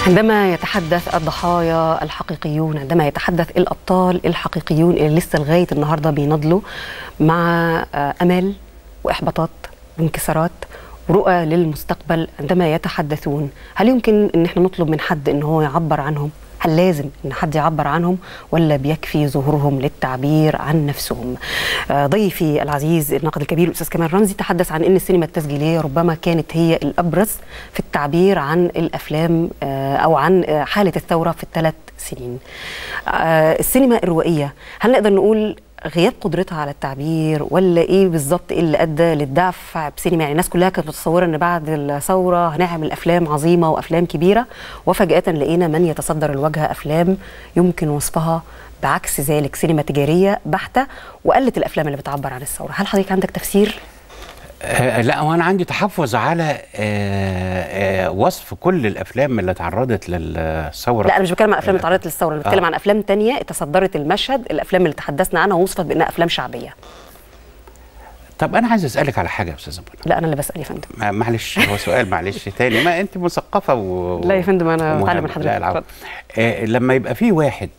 عندما يتحدث الضحايا الحقيقيون عندما يتحدث الأبطال الحقيقيون اللي لسه لغاية النهاردة بينضلوا مع أمل وإحباطات وانكسارات ورؤى للمستقبل عندما يتحدثون هل يمكن ان احنا نطلب من حد ان هو يعبر عنهم هل لازم ان حد يعبر عنهم ولا بيكفي ظهورهم للتعبير عن نفسهم ضيفي العزيز الناقد الكبير الاستاذ كمال رمزي تحدث عن ان السينما التسجيليه ربما كانت هي الابرز في التعبير عن الافلام او عن حاله الثوره في الثلاث سنين السينما الروائيه هل نقدر نقول غياب قدرتها على التعبير ولا ايه بالظبط ايه اللي ادى للدفع بسينما يعني الناس كلها كانت متصوره ان بعد الثوره هنعمل افلام عظيمه وافلام كبيره وفجاه لقينا من يتصدر الواجهه افلام يمكن وصفها بعكس ذلك سينما تجاريه بحته وقلت الافلام اللي بتعبر عن الثوره هل حضرتك عندك تفسير آه لا وانا عندي تحفظ على آه آه وصف كل الافلام اللي تعرضت للثوره لا انا مش بتكلم عن الافلام اللي تعرضت للثوره انا بتكلم عن افلام تانية تصدرت المشهد الافلام اللي تحدثنا عنها ووصفت بانها افلام شعبيه طب انا عايز اسالك على حاجه يا استاذه منى لا انا اللي بسال يا فندم معلش هو سؤال معلش تاني ما انت مثقفه و لا يا فندم انا بتعلم من حضرتك لا آه لما يبقى في واحد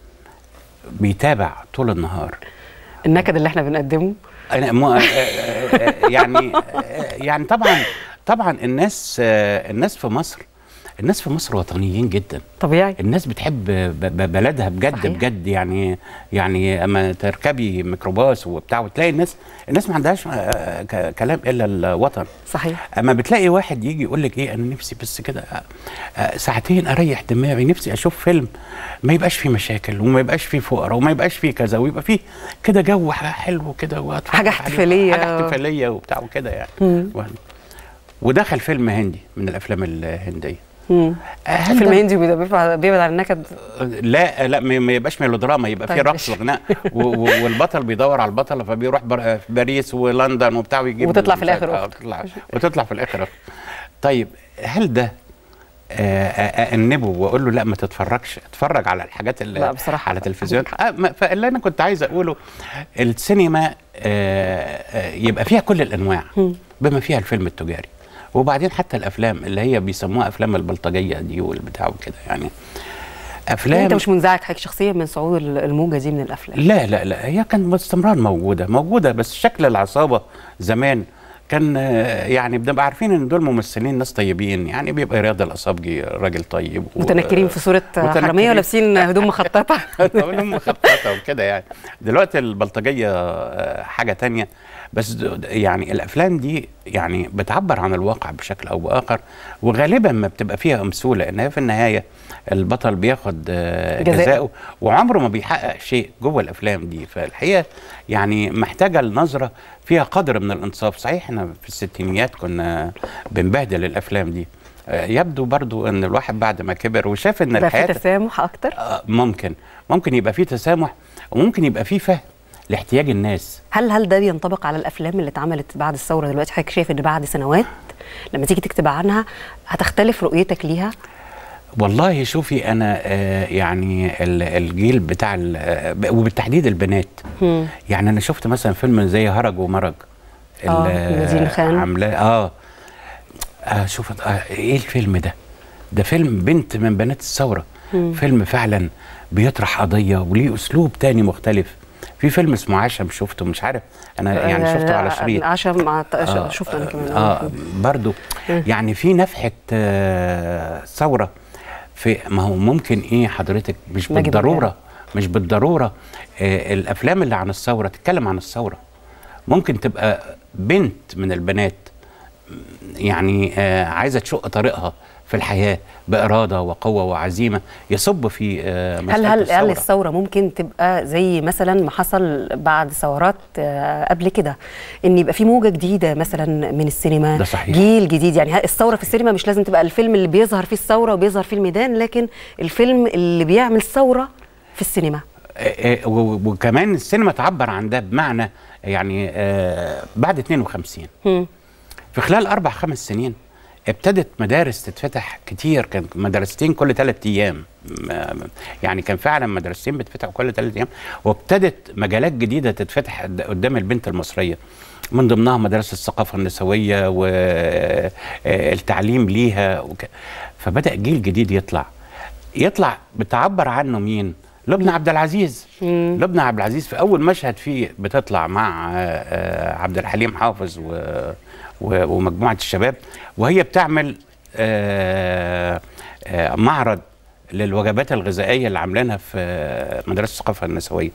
بيتابع طول النهار النكد اللي احنا بنقدمه انا م... يعني يعني طبعا طبعا الناس الناس في مصر الناس في مصر وطنيين جدا طبيعي الناس بتحب بلدها بجد صحيح. بجد يعني يعني اما تركبي ميكروباص وبتاع وتلاقي الناس الناس ما عندهاش كلام الا الوطن صحيح اما بتلاقي واحد يجي يقول لك ايه انا نفسي بس كده ساعتين اريح دماغي نفسي اشوف فيلم ما يبقاش فيه مشاكل وما يبقاش فيه فقراء وما يبقاش فيه كذا ويبقى فيه كده جو حلو كده حاجه احتفاليه حاجه احتفاليه وبتاع وكده يعني مم. ودخل فيلم هندي من الافلام الهنديه فيلم هندي بيبعد عن النكد لا لا ما يبقاش ميلودراما يبقى فيه رقص وغناء والبطل بيدور على البطله فبيروح في باريس ولندن وبتاع ويجيب وتطلع في الاخر وتطلع, وتطلع في الاخر طيب هل ده أأنبه وأقول له لا ما تتفرجش اتفرج على الحاجات اللي لا بصراحة على التلفزيون فاللي أنا كنت عايز أقوله السينما يبقى فيها كل الأنواع بما فيها الفيلم التجاري وبعدين حتى الافلام اللي هي بيسموها افلام البلطجيه دي والبتاع وكده يعني افلام انت مش منزعج حضرتك شخصيا من صعود الموجه دي من الافلام لا لا لا هي كانت باستمرار موجوده موجوده بس شكل العصابه زمان كان يعني بنبقى عارفين ان دول ممثلين ناس طيبين يعني بيبقى رياض الاصابجي راجل طيب متنكرين في صوره حراميه ولابسين هدوم مخططه هدوم مخططه وكده يعني دلوقتي البلطجيه حاجه تانية بس يعني الافلام دي يعني بتعبر عن الواقع بشكل او باخر وغالبا ما بتبقى فيها امثله ان هي في النهايه البطل بياخد جزاءه وعمره ما بيحقق شيء جوه الافلام دي فالحقيقه يعني محتاجه لنظره فيها قدر من الانصاف صحيح احنا في الستينيات كنا بنبهدل الافلام دي يبدو برضو ان الواحد بعد ما كبر وشاف ان الحياه في تسامح اكتر ممكن ممكن يبقى فيه تسامح وممكن يبقى فيه فهم لاحتياج الناس هل هل ده بينطبق على الافلام اللي اتعملت بعد الثوره دلوقتي حضرتك شايف ان بعد سنوات لما تيجي تكتب عنها هتختلف رؤيتك ليها والله شوفي انا آه يعني الجيل بتاع وبالتحديد البنات م. يعني انا شفت مثلا فيلم زي هرج ومرج اه نادين خان عاملاه اه, آه شوف آه ايه الفيلم ده ده فيلم بنت من بنات الثوره م. فيلم فعلا بيطرح قضيه وليه اسلوب تاني مختلف في فيلم اسمه عشم شفته مش عارف انا يعني شفته على شريط عشم مع آه شفته انا كمان اه برضو يعني في نفحه آه ثوره في ما هو ممكن ايه حضرتك مش بالضروره مش بالضروره آه الافلام اللي عن الثوره تتكلم عن الثوره ممكن تبقى بنت من البنات يعني آه عايزه تشق طريقها في الحياه باراده وقوه وعزيمه يصب في آه هل هل الثورة. هل الثوره ممكن تبقى زي مثلا ما حصل بعد ثورات آه قبل كده ان يبقى في موجه جديده مثلا من السينما ده صحيح. جيل جديد يعني الثوره في السينما مش لازم تبقى الفيلم اللي بيظهر فيه الثوره وبيظهر فيه الميدان لكن الفيلم اللي بيعمل ثوره في السينما آه وكمان السينما تعبر عن ده بمعنى يعني بعد 52 م. في خلال اربع خمس سنين ابتدت مدارس تتفتح كتير كان مدرستين كل ثلاث ايام يعني كان فعلا مدرستين بتفتح كل ثلاث ايام وابتدت مجالات جديده تتفتح قدام البنت المصريه من ضمنها مدرسه الثقافه النسويه والتعليم ليها وك... فبدا جيل جديد يطلع يطلع بتعبر عنه مين لبنى عبد العزيز لبنى عبد العزيز في اول مشهد فيه بتطلع مع آه، آه، عبد الحليم حافظ و... و... ومجموعه الشباب وهي بتعمل آه، آه، معرض للوجبات الغذائيه اللي عاملينها في آه، مدرسه الثقافه النسويه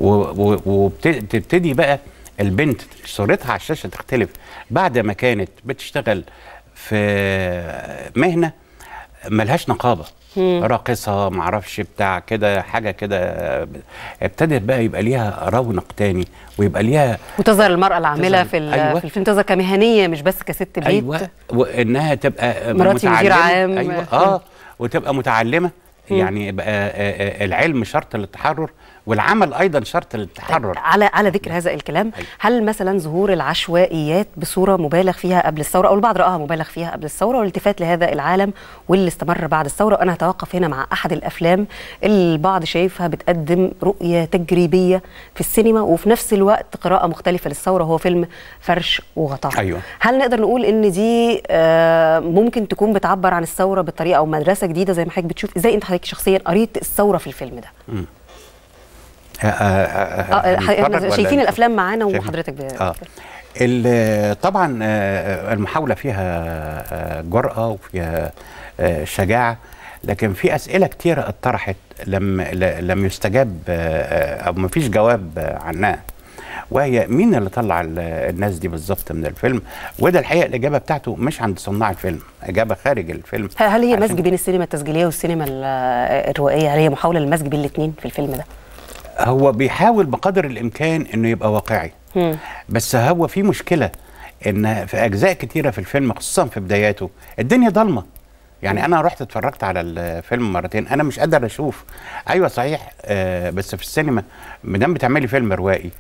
وبتبتدي بقى البنت صورتها على الشاشه تختلف بعد ما كانت بتشتغل في مهنه ملهاش نقابه راقصه معرفش بتاع كده حاجه كده ابتدت بقى يبقى ليها رونق تاني ويبقى ليها وتظهر المرأة العاملة تظهر- في ال- أيوة. في الفيلم تظهر كمهنية مش بس كست بيت ايوه وانها تبقى مراتي مدير متعلمة. عام. ايوه اه وتبقى متعلمه يعني يبقى آه، آه، العلم شرط للتحرر والعمل ايضا شرط للتحرر على على ذكر هذا الكلام أيوة. هل مثلا ظهور العشوائيات بصوره مبالغ فيها قبل الثوره او البعض راها مبالغ فيها قبل الثوره والالتفات لهذا العالم واللي استمر بعد الثوره وانا هتوقف هنا مع احد الافلام اللي البعض شايفها بتقدم رؤيه تجريبيه في السينما وفي نفس الوقت قراءه مختلفه للثوره هو فيلم فرش وغطاء أيوة. هل نقدر نقول ان دي آه، ممكن تكون بتعبر عن الثوره بطريقه او مدرسه جديده زي ما حضرتك بتشوف ازاي انت حضرتك شخصيا قريت الثوره في الفيلم ده آه، آه، آه، اه هنتفرج احنا ولا شايفين نشوف؟ الافلام معانا شايفين؟ وحضرتك ب... اه ال- طبعا آه، المحاوله فيها آه، جرأه وفيها آه، شجاعه لكن في اسئله كتيره اتطرحت لم ل- لم يستجاب آه، او ما فيش جواب آه، عنها وهي مين اللي طلع ال- الناس دي بالظبط من الفيلم وده الحقيقه الاجابه بتاعته مش عند صناع الفيلم اجابه خارج الفيلم هل هل هي عشان- مزج بين السينما التسجيليه والسينما ال- الروائيه هل هي محاوله للمزج بين الاثنين في الفيلم ده هو بيحاول بقدر الامكان انه يبقى واقعي مم. بس هو في مشكله ان في اجزاء كتيره في الفيلم خصوصا في بداياته الدنيا ضلمه يعني انا رحت اتفرجت على الفيلم مرتين انا مش قادر اشوف ايوه صحيح آه بس في السينما ما دام بتعملي فيلم روائي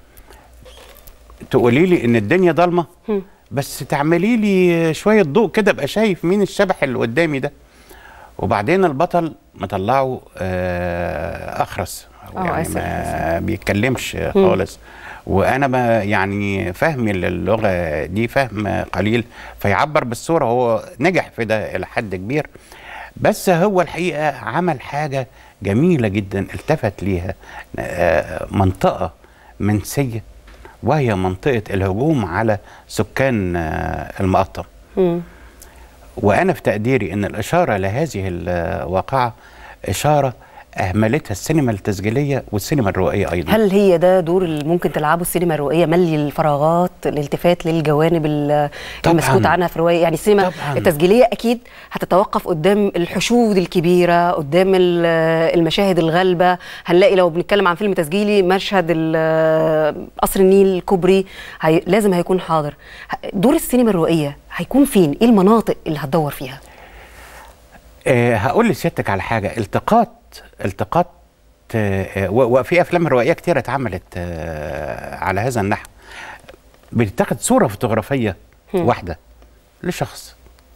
تقولي لي ان الدنيا ضلمه بس تعملي لي شويه ضوء كده ابقى شايف مين الشبح اللي قدامي ده وبعدين البطل مطلعه آه اخرس آه، يعني آسف، ما بيتكلمش خالص وانا ما يعني فهمي للغه دي فهم قليل فيعبر بالصوره هو نجح في ده الى حد كبير بس هو الحقيقه عمل حاجه جميله جدا التفت ليها آه، منطقه منسيه وهي منطقه الهجوم على سكان آه، المقطم مم. وانا في تقديري ان الاشاره لهذه الواقعه اشاره اهملتها السينما التسجيليه والسينما الروائيه ايضا هل هي ده دور اللي ممكن تلعبه السينما الروائيه ملي الفراغات الالتفات للجوانب ال- طبعاً. المسكوت عنها في الروايه يعني السينما طبعاً. التسجيليه اكيد هتتوقف قدام الحشود الكبيره قدام ال- المشاهد الغالبه هنلاقي لو بنتكلم عن فيلم تسجيلي مشهد ال- قصر النيل الكوبري هي لازم هيكون حاضر ه- دور السينما الروائيه هيكون فين ايه المناطق اللي هتدور فيها آه هقول لسيادتك على حاجه التقاط التقاط آه آه، و- وفي افلام روائيه كتير اتعملت آه على هذا النحو بتتاخد صوره فوتوغرافيه واحده لشخص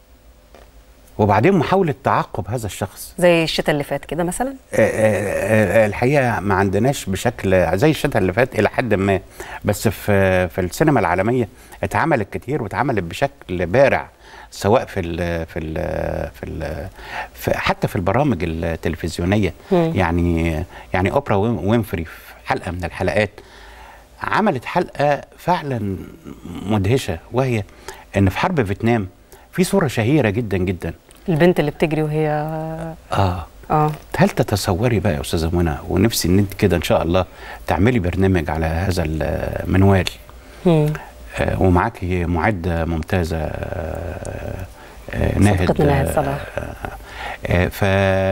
وبعدين محاوله تعقب هذا الشخص زي الشتاء اللي فات كده مثلا آه، آه، آه، الحقيقه ما عندناش بشكل زي الشتاء اللي فات الى حد ما بس في في السينما العالميه اتعملت كتير واتعملت بشكل بارع سواء في ال في ال في, ال في حتى في البرامج التلفزيونيه مم. يعني يعني اوبرا وين- وينفري في حلقه من الحلقات عملت حلقه فعلا مدهشه وهي ان في حرب فيتنام في صوره شهيره جدا جدا البنت اللي بتجري وهي اه اه هل تتصوري بقى يا استاذه منى ونفسي ان انت كده ان شاء الله تعملي برنامج على هذا المنوال مم. آه ومعاكي معده ممتازه آه آه ناهد صديقتنا ناهد صلاح. آه ف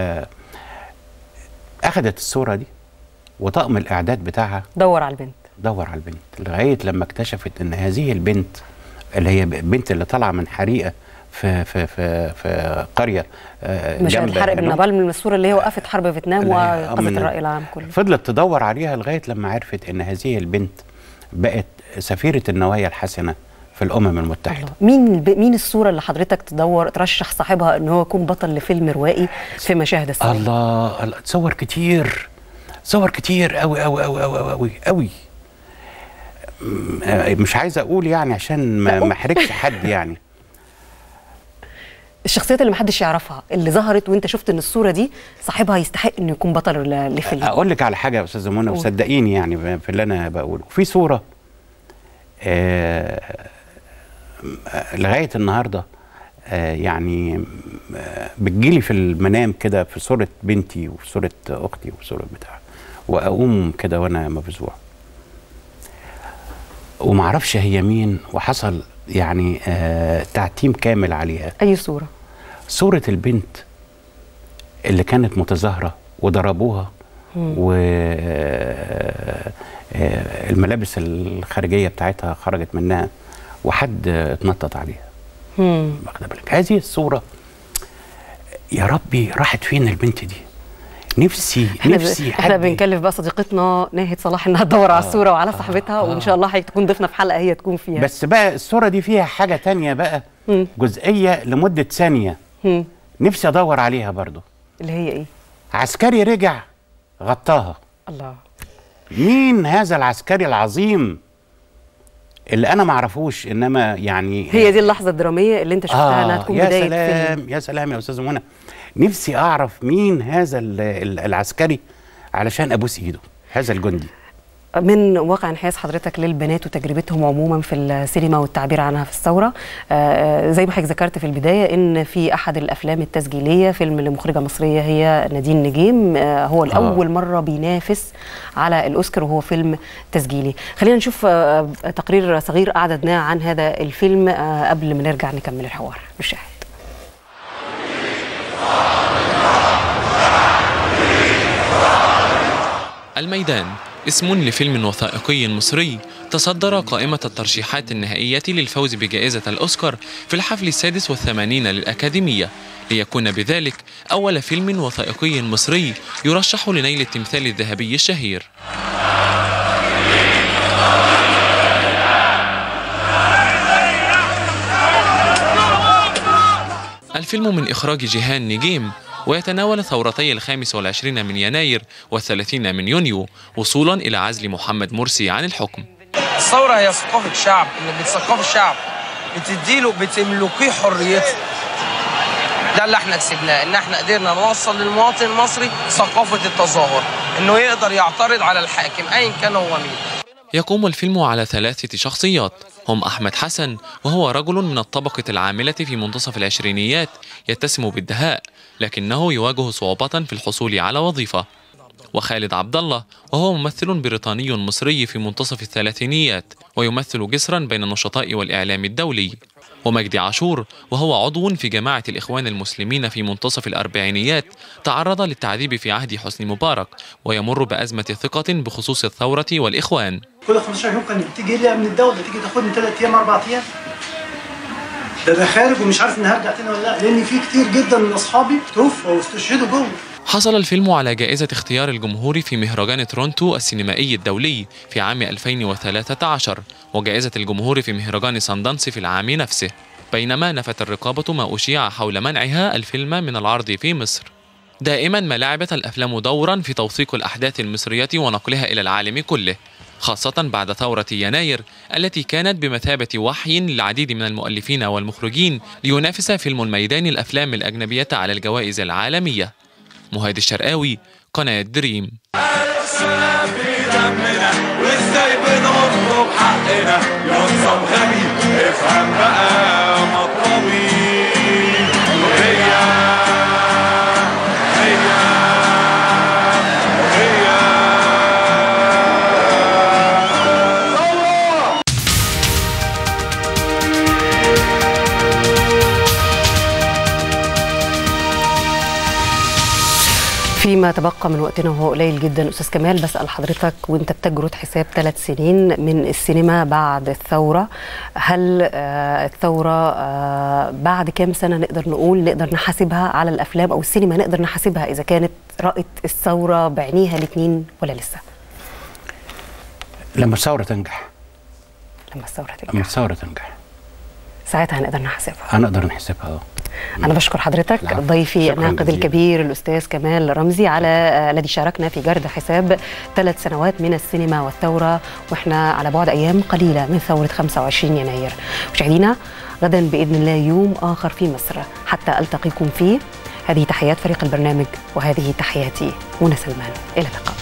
اخذت الصوره دي وطقم الاعداد بتاعها دور على البنت دور على البنت لغايه لما اكتشفت ان هذه البنت اللي هي البنت اللي طالعه من حريقه في في في في قريه آه، مشهد جنب الحرق هنوم. بالنابال من الصوره اللي هي وقفت حرب فيتنام اللي هي- وقفت من- الراي العام كله فضلت تدور عليها لغايه لما عرفت ان هذه البنت بقت سفيره النوايا الحسنه في الامم المتحده الله. مين الب... مين الصوره اللي حضرتك تدور ترشح صاحبها ان هو يكون بطل لفيلم روائي في مشاهد السينما الله الله تصور كتير صور كتير قوي قوي قوي قوي قوي قوي آه، مش عايز اقول يعني عشان ما لا، ما احرجش حد يعني الشخصيات اللي محدش يعرفها اللي ظهرت وانت شفت ان الصوره دي صاحبها يستحق انه يكون بطل ل- لفيلم اقول لك على حاجه يا استاذه منى قول. وصدقيني يعني في اللي انا بقوله في صوره آه آه، لغايه النهارده آه يعني آه بتجيلي في المنام كده في صوره بنتي وفي صوره اختي وفي صوره بتاع واقوم كده وانا مفزوع ومعرفش هي مين وحصل يعني آه تعتيم كامل عليها اي صوره صورة البنت اللي كانت متظاهرة وضربوها و آه، آه، الملابس الخارجية بتاعتها خرجت منها وحد اتنطط عليها مم. واخده بالك هذه الصورة يا ربي راحت فين البنت دي نفسي احنا ب... نفسي احنا حد بنكلف بقى صديقتنا ناهد صلاح انها تدور على الصوره وعلى صاحبتها وان شاء الله هتكون ضيفنا في حلقه هي تكون فيها بس بقى الصورة دي فيها حاجة تانية بقى مم. جزئية لمدة ثانية مم. نفسي ادور عليها برضو اللي هي ايه عسكري رجع غطاها الله مين هذا العسكري العظيم اللي انا ما اعرفوش انما يعني هي دي اللحظه الدراميه اللي انت شفتها انها تكون يا بدايه فيلم سلام يا سلام يا استاذ منى نفسي اعرف مين هذا ال- ال- العسكري علشان ابوس ايده هذا الجندي من واقع انحياز حضرتك للبنات وتجربتهم عموما في السينما والتعبير عنها في الثوره آه، زي ما حضرتك ذكرت في البدايه ان في احد الافلام التسجيليه فيلم لمخرجه مصريه هي نادين نجيم آه، هو لاول مره بينافس على الاوسكار وهو فيلم تسجيلي خلينا نشوف آه، تقرير صغير اعددناه عن هذا الفيلم آه، قبل ما نرجع نكمل الحوار نشاهد الميدان اسم لفيلم وثائقي مصري تصدر قائمة الترشيحات النهائية للفوز بجائزة الأوسكار في الحفل السادس والثمانين للأكاديمية ليكون بذلك أول فيلم وثائقي مصري يرشح لنيل التمثال الذهبي الشهير الفيلم من إخراج جيهان نجيم ويتناول ثورتي الخامس والعشرين من يناير والثلاثين من يونيو وصولا إلى عزل محمد مرسي عن الحكم الثورة هي ثقافة شعب انك بتثقف الشعب بتديله بتملكيه حريته ده اللي احنا كسبناه ان احنا قدرنا نوصل للمواطن المصري ثقافة التظاهر انه يقدر يعترض على الحاكم ايا كان هو مين يقوم الفيلم على ثلاثة شخصيات هم أحمد حسن وهو رجل من الطبقة العاملة في منتصف العشرينيات يتسم بالدهاء لكنه يواجه صعوبة في الحصول على وظيفة وخالد عبد الله وهو ممثل بريطاني مصري في منتصف الثلاثينيات ويمثل جسرا بين النشطاء والإعلام الدولي ومجدي عاشور وهو عضو في جماعة الإخوان المسلمين في منتصف الأربعينيات تعرض للتعذيب في عهد حسني مبارك ويمر بأزمة ثقة بخصوص الثورة والإخوان كل 15 يوم كان بتيجي لي من الدوله تيجي تاخدني ثلاث ايام اربع ايام ده انا خارج ومش عارف اني هرجع تاني ولا لا لان في كتير جدا من اصحابي توفوا واستشهدوا جوه حصل الفيلم على جائزة اختيار الجمهور في مهرجان تورونتو السينمائي الدولي في عام 2013 وجائزة الجمهور في مهرجان ساندانس في العام نفسه بينما نفت الرقابة ما أشيع حول منعها الفيلم من العرض في مصر دائما ما لعبت الأفلام دورا في توثيق الأحداث المصرية ونقلها إلى العالم كله خاصة بعد ثورة يناير التي كانت بمثابة وحي للعديد من المؤلفين والمخرجين لينافس فيلم الميدان الأفلام الأجنبية على الجوائز العالمية مهاد الشرقاوي قناة دريم وازاي بنطلب حقنا يا نظام غبي افهم بقى مطلبي هي هي فيما تبقى من وقتنا وهو قليل جدا استاذ كمال بسال حضرتك وانت بتجرد حساب ثلاث سنين من السينما بعد الثوره هل آه، الثوره آه، بعد كام سنه نقدر نقول نقدر نحاسبها على الافلام او السينما نقدر نحاسبها اذا كانت رأت الثوره بعينيها الاثنين ولا لسه لما الثوره تنجح لما الثوره لما تنجح الثوره تنجح ساعتها هنقدر نحاسبها هنقدر نحسبها اه انا بشكر حضرتك العفو. ضيفي شكراً الناقد جزيلاً. الكبير الاستاذ كمال رمزي على آه، الذي شاركنا في جرد حساب ثلاث سنوات من السينما والثوره واحنا على بعد ايام قليله من ثوره 25 يناير مشاهدينا غدا باذن الله يوم اخر في مصر حتى التقيكم فيه هذه تحيات فريق البرنامج وهذه تحياتي منى سلمان الى اللقاء